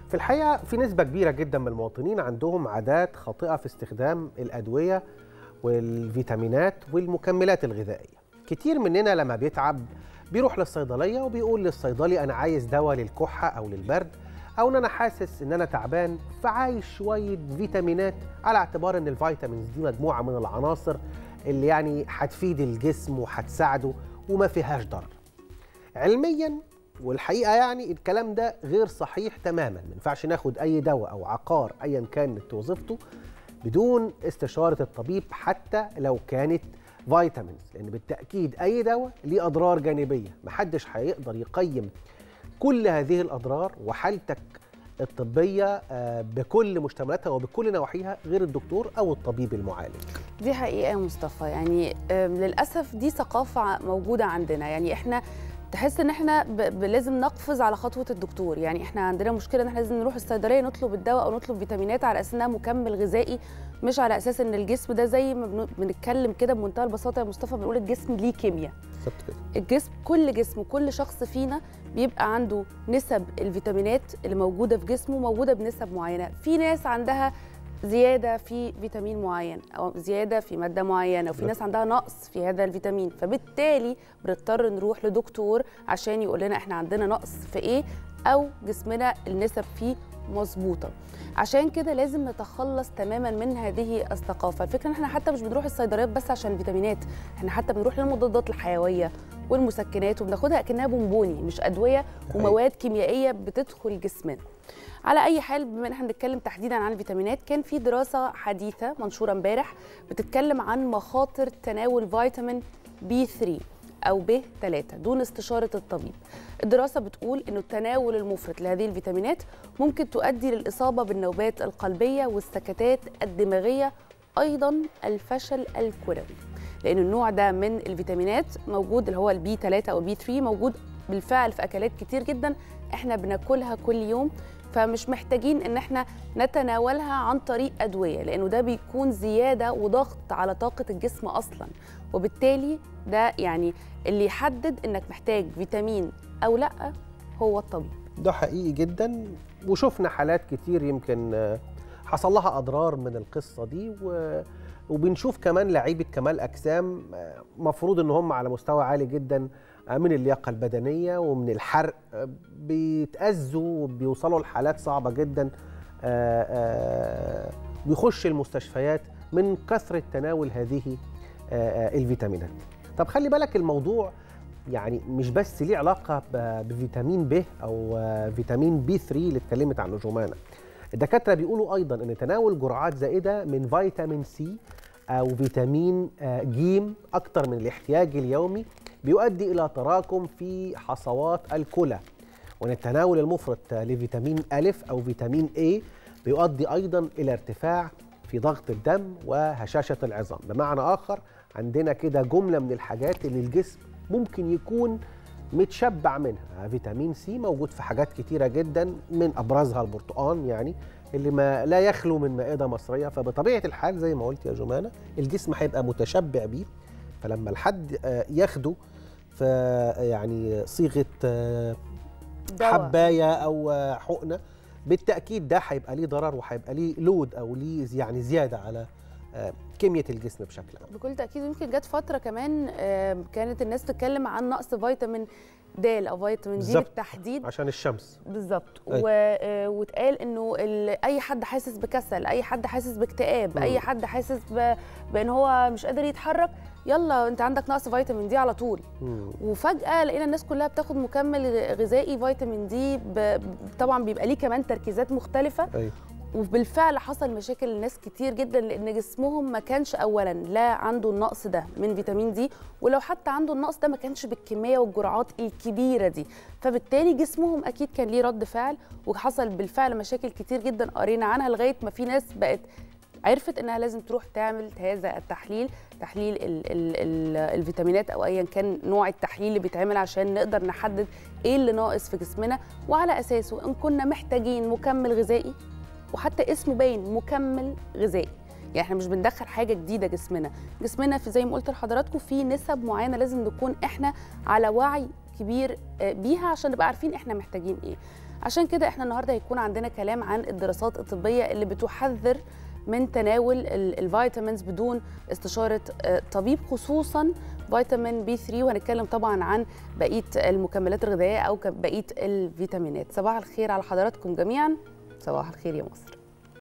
في الحقيقه في نسبه كبيره جدا من المواطنين عندهم عادات خاطئه في استخدام الادويه والفيتامينات والمكملات الغذائيه كتير مننا لما بيتعب بيروح للصيدليه وبيقول للصيدلي انا عايز دواء للكحه او للبرد او ان انا حاسس ان انا تعبان فعايز شويه فيتامينات على اعتبار ان الفيتامينز دي مجموعه من العناصر اللي يعني هتفيد الجسم وهتساعده وما فيهاش ضرر علميا والحقيقه يعني الكلام ده غير صحيح تماما ما ينفعش ناخد اي دواء او عقار ايا كانت وظيفته بدون استشاره الطبيب حتى لو كانت فيتامينز لان بالتاكيد اي دواء ليه اضرار جانبيه محدش هيقدر يقيم كل هذه الاضرار وحالتك الطبيه آه، بكل مشتملاتها وبكل نواحيها غير الدكتور او الطبيب المعالج دي حقيقة يا مصطفى يعني آم، للأسف دي ثقافة موجودة عندنا يعني احنا تحس ان احنا ب... ب... لازم نقفز على خطوه الدكتور يعني احنا عندنا مشكله ان احنا لازم نروح الصيدليه نطلب الدواء او نطلب فيتامينات على اساس انها مكمل غذائي مش على اساس ان الجسم ده زي ما بن- بنتكلم كده بمنتهى البساطه يا مصطفى بنقول الجسم ليه كيمياء بالظبط كده الجسم كل جسم كل شخص فينا بيبقى عنده نسب الفيتامينات اللي موجوده في جسمه موجوده بنسب معينه في ناس عندها زياده في فيتامين معين او زياده في ماده معينه وفي ناس عندها نقص في هذا الفيتامين فبالتالي بنضطر نروح لدكتور عشان يقول لنا احنا عندنا نقص في ايه او جسمنا النسب فيه مظبوطه عشان كده لازم نتخلص تماما من هذه الثقافه الفكره ان احنا حتى مش بنروح الصيدليات بس عشان الفيتامينات احنا حتى بنروح للمضادات الحيويه والمسكنات وبناخدها كأنها بونبوني مش ادويه حقيقي. ومواد كيميائيه بتدخل جسمنا على اي حال بما ان احنا بنتكلم تحديدا عن الفيتامينات كان في دراسه حديثه منشوره امبارح بتتكلم عن مخاطر تناول فيتامين بي 3 او ب 3 دون استشاره الطبيب الدراسه بتقول انه التناول المفرط لهذه الفيتامينات ممكن تؤدي للاصابه بالنوبات القلبيه والسكتات الدماغيه ايضا الفشل الكلوي لان النوع ده من الفيتامينات موجود اللي هو البي 3 او البي 3 موجود بالفعل في اكلات كتير جدا احنا بناكلها كل يوم فمش محتاجين ان احنا نتناولها عن طريق ادويه لانه ده بيكون زياده وضغط على طاقه الجسم اصلا وبالتالي ده يعني اللي يحدد انك محتاج فيتامين او لا هو الطبيب ده حقيقي جدا وشفنا حالات كتير يمكن آه، حصل لها اضرار من القصه دي و... وبنشوف كمان لعيبه كمال اجسام آه، مفروض ان هم على مستوى عالي جدا آه، من اللياقه البدنيه ومن الحرق آه، بيتاذوا وبيوصلوا لحالات صعبه جدا آه، آه، بيخش المستشفيات من كثره تناول هذه آه، آه، الفيتامينات طب خلي بالك الموضوع يعني مش بس ليه علاقه ب- بفيتامين ب او آه، فيتامين بي 3 اللي اتكلمت عنه جمانه الدكاتره بيقولوا ايضا ان تناول جرعات زائده من فيتامين سي او فيتامين آه، جيم اكتر من الاحتياج اليومي بيؤدي الى تراكم في حصوات الكلى وان التناول المفرط آه، لفيتامين الف او فيتامين اي بيؤدي ايضا الى ارتفاع في ضغط الدم وهشاشه العظام بمعنى اخر عندنا كده جمله من الحاجات اللي الجسم ممكن يكون متشبع منها فيتامين سي موجود في حاجات كتيره جدا من ابرزها البرتقال يعني اللي ما لا يخلو من مائده مصريه فبطبيعه الحال زي ما قلت يا جمانه الجسم هيبقى متشبع بيه فلما الحد آه، ياخده في يعني صيغه آه، دواء. حبايه او آه، حقنه بالتاكيد ده هيبقى ليه ضرر وهيبقى ليه لود او ليه يعني زياده على آه، كميه الجسم بشكل عام بكل تاكيد يمكن جت فتره كمان آم، كانت الناس تتكلم عن نقص فيتامين د او فيتامين دي بالظبط. بالتحديد عشان الشمس بالظبط أي. و... آه، واتقال انه ال... اي حد حاسس بكسل اي حد حاسس باكتئاب مم. اي حد حاسس ب... بان هو مش قادر يتحرك يلا انت عندك نقص فيتامين دي على طول مم. وفجاه لقينا الناس كلها بتاخد مكمل غذائي فيتامين دي ب... طبعا بيبقى ليه كمان تركيزات مختلفه أيوة. وبالفعل حصل مشاكل لناس كتير جدا لان جسمهم ما كانش اولا لا عنده النقص ده من فيتامين دي ولو حتى عنده النقص ده ما كانش بالكميه والجرعات الكبيره دي فبالتالي جسمهم اكيد كان ليه رد فعل وحصل بالفعل مشاكل كتير جدا قرينا عنها لغايه ما في ناس بقت عرفت انها لازم تروح تعمل هذا التحليل تحليل ال ال ال الفيتامينات او ايا كان نوع التحليل اللي بيتعمل عشان نقدر نحدد ايه اللي ناقص في جسمنا وعلى اساسه ان كنا محتاجين مكمل غذائي وحتى اسمه باين مكمل غذائي يعني احنا مش بندخل حاجه جديده جسمنا جسمنا في زي ما قلت لحضراتكم في نسب معينه لازم نكون احنا على وعي كبير آه، بيها عشان نبقى عارفين احنا محتاجين ايه عشان كده احنا النهارده هيكون عندنا كلام عن الدراسات الطبيه اللي بتحذر من تناول ال- الفيتامينز بدون استشاره آه، طبيب خصوصا فيتامين بي 3 وهنتكلم طبعا عن بقيه المكملات الغذائيه او ك- بقيه الفيتامينات صباح الخير على حضراتكم جميعا صباح الخير يا مصر